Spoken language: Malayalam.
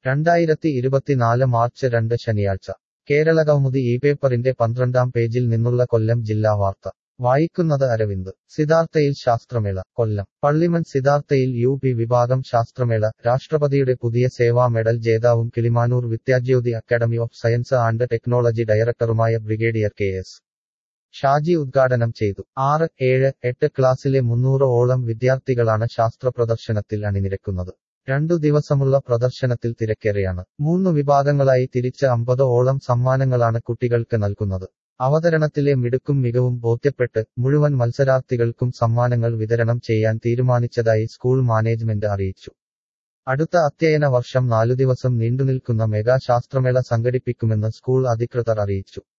രണ്ടായിരത്തി ഇരുപത്തിനാല് മാർച്ച് രണ്ട് ശനിയാഴ്ച കേരള കൗമുദി ഈ പേപ്പറിന്റെ പന്ത്രണ്ടാം പേജിൽ നിന്നുള്ള കൊല്ലം ജില്ലാ വാർത്ത വായിക്കുന്നത് അരവിന്ദ് സിദ്ധാർത്ഥയിൽ ശാസ്ത്രമേള കൊല്ലം പള്ളിമൺ സിദ്ധാർത്ഥയിൽ യു പി വിഭാഗം ശാസ്ത്രമേള രാഷ്ട്രപതിയുടെ പുതിയ സേവാ മെഡൽ ജേതാവും Kilimanoor Vidyajyothi academy of science and technology ഡയറക്ടറുമായ ബ്രിഗേഡിയർ കെ എസ് ഷാജി ഉദ്ഘാടനം ചെയ്തു ആറ് ഏഴ് എട്ട് ക്ലാസ്സിലെ മുന്നൂറ് ഓളം വിദ്യാർത്ഥികളാണ് ശാസ്ത്ര പ്രദർശനത്തിൽ അണിനിരക്കുന്നത് രണ്ടു ദിവസമുള്ള പ്രദർശനത്തിൽ തിരക്കേറെയാണ് മൂന്ന് വിഭാഗങ്ങളായി തിരിച്ച് അമ്പത് ഓളം സമ്മാനങ്ങളാണ് കുട്ടികൾക്ക് നൽകുന്നത് അവതരണത്തിലെ മിടുക്കും മികവും ബോധ്യപ്പെട്ട് മുഴുവൻ മത്സരാർത്ഥികൾക്കും സമ്മാനങ്ങൾ വിതരണം ചെയ്യാൻ തീരുമാനിച്ചതായി സ്കൂൾ മാനേജ്മെന്റ് അറിയിച്ചു അടുത്ത അധ്യയന വർഷം നാലു ദിവസം നീണ്ടുനിൽക്കുന്ന മെഗാ ശാസ്ത്രമേള സംഘടിപ്പിക്കുമെന്ന് സ്കൂൾ അധികൃതർ അറിയിച്ചു